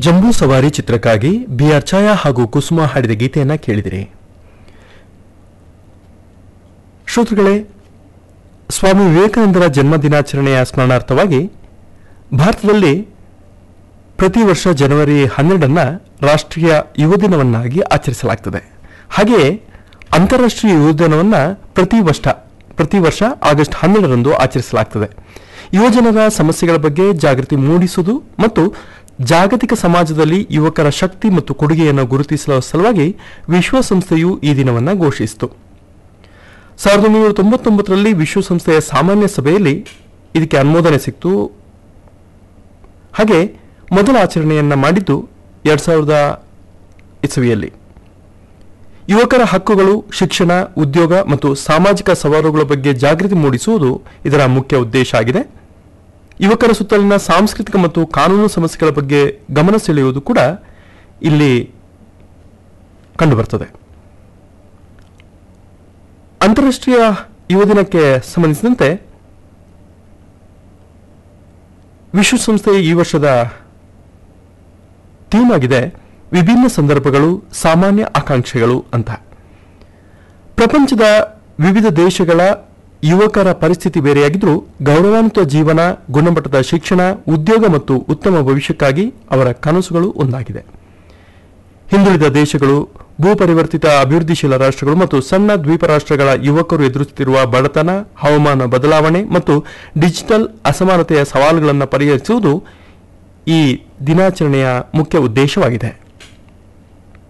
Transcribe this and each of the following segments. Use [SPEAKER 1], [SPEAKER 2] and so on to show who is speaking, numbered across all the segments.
[SPEAKER 1] ಜಂಬೂ ಸವಾರಿ ಚಿತ್ರಕ್ಕಾಗಿ B R ಛಾಯಾ ಹಾಗೂ ಕುಸುಮ ಹಾಡಿದ ಗೀತೆಯನ್ನ ಕೇಳಿದಿರಿ ಶ್ರೋತೃಗಳೇ ಸ್ವಾಮಿ ವಿವೇಕಾನಂದರ ಜನ್ಮ ದಿನಾಚರಣೆಯ ಸ್ಮರಣಾರ್ಥವಾಗಿ ಭಾರತದಲ್ಲಿ ಪ್ರತಿ ವರ್ಷ ಜನವರಿ ಹನ್ನೆರಡನ್ನ ರಾಷ್ಟ್ರೀಯ ಯುವ ದಿನವನ್ನಾಗಿ ಆಚರಿಸಲಾಗ್ತದೆ ಹಾಗೆಯೇ ಅಂತಾರಾಷ್ಟ್ರೀಯ ಯುವ ದಿನವನ್ನ ಪ್ರತಿ ವರ್ಷ ಪ್ರತಿ ವರ್ಷ ಆಗಸ್ಟ್ ಹನ್ನೆರಡರಂದು ಆಚರಿಸಲಾಗ್ತದೆ ಯುವಜನರ ಸಮಸ್ಯೆಗಳ ಬಗ್ಗೆ ಜಾಗೃತಿ ಮೂಡಿಸುವುದು ಮತ್ತು ಜಾಗತಿಕ ಸಮಾಜದಲ್ಲಿ ಯುವಕರ ಶಕ್ತಿ ಮತ್ತು ಕೊಡುಗೆಯನ್ನು ಗುರುತಿಸುವ ಸಲುವಾಗಿ ವಿಶ್ವಸಂಸ್ಥೆಯು ಈ ದಿನವನ್ನು ಘೋಷಿಸಿತು ಸಾವಿರದ ಒಂಬೈನೂರ ತೊಂಬತ್ತೊಂಬತ್ತರಲ್ಲಿ ವಿಶ್ವಸಂಸ್ಥೆಯ ಸಾಮಾನ್ಯ ಸಭೆಯಲ್ಲಿ ಇದಕ್ಕೆ ಅನುಮೋದನೆ ಸಿಕ್ತು ಹಾಗೆ ಮೊದಲ ಆಚರಣೆಯನ್ನ ಮಾಡಿದ್ದು ಎರಡ್ ಸಾವಿರದ ಇಸವಿಯಲ್ಲಿ ಯುವಕರ ಹಕ್ಕುಗಳು ಶಿಕ್ಷಣ ಉದ್ಯೋಗ ಮತ್ತು ಸಾಮಾಜಿಕ ಸವಾಲುಗಳ ಬಗ್ಗೆ ಜಾಗೃತಿ ಮೂಡಿಸುವುದು ಇದರ ಮುಖ್ಯ ಉದ್ದೇಶ ಆಗಿದೆ ಯುವಕರ ಸುತ್ತಲಿನ ಸಾಂಸ್ಕೃತಿಕ ಮತ್ತು ಕಾನೂನು ಸಮಸ್ಯೆಗಳ ಬಗ್ಗೆ ಗಮನ ಸೆಳೆಯುವುದು ಕೂಡ ಇಲ್ಲಿ ಕಂಡುಬರ್ತದೆ ಅಂತಾರಾಷ್ಟ್ರೀಯ ಯುವ ದಿನಕ್ಕೆ ಸಂಬಂಧಿಸಿದಂತೆ ವಿಶ್ವಸಂಸ್ಥೆಯ ಈ ವರ್ಷದ ಥೀಮ್ ಆಗಿದೆ ವಿಭಿನ್ನ ಸಂದರ್ಭಗಳು ಸಾಮಾನ್ಯ ಆಕಾಂಕ್ಷೆಗಳು ಅಂತ ಪ್ರಪಂಚದ ವಿವಿಧ ದೇಶಗಳ ಯುವಕರ ಪರಿಸ್ಥಿತಿ ಬೇರೆಯಾಗಿದ್ದರೂ ಗೌರವಾನ್ವಿತ ಜೀವನ ಗುಣಮಟ್ಟದ ಶಿಕ್ಷಣ ಉದ್ಯೋಗ ಮತ್ತು ಉತ್ತಮ ಭವಿಷ್ಯಕ್ಕಾಗಿ ಅವರ ಕನಸುಗಳು ಒಂದಾಗಿದೆ ಹಿಂದುಳಿದ ದೇಶಗಳು ಭೂಪರಿವರ್ತಿತ ಅಭಿವೃದ್ಧಿಶೀಲ ರಾಷ್ಟ್ರಗಳು ಮತ್ತು ಸಣ್ಣ ದ್ವೀಪ ರಾಷ್ಟ್ರಗಳ ಯುವಕರು ಎದುರಿಸುತ್ತಿರುವ ಬಡತನ ಹವಾಮಾನ ಬದಲಾವಣೆ ಮತ್ತು ಡಿಜಿಟಲ್ ಅಸಮಾನತೆಯ ಸವಾಲುಗಳನ್ನು ಪರಿಹರಿಸುವುದು ಈ ದಿನಾಚರಣೆಯ ಮುಖ್ಯ ಉದ್ದೇಶವಾಗಿದೆ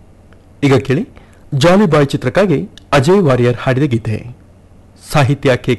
[SPEAKER 1] ಈಗ ಕೇಳಿ ಜಾಲಿ ಬಾಯ್ ಚಿತ್ರಕ್ಕಾಗಿ ಅಜಯ್ ವಾರಿಯರ್ ಹಾಡಿದ ಗೀತೆ ಸಾಹಿತ್ಯ ಕೆ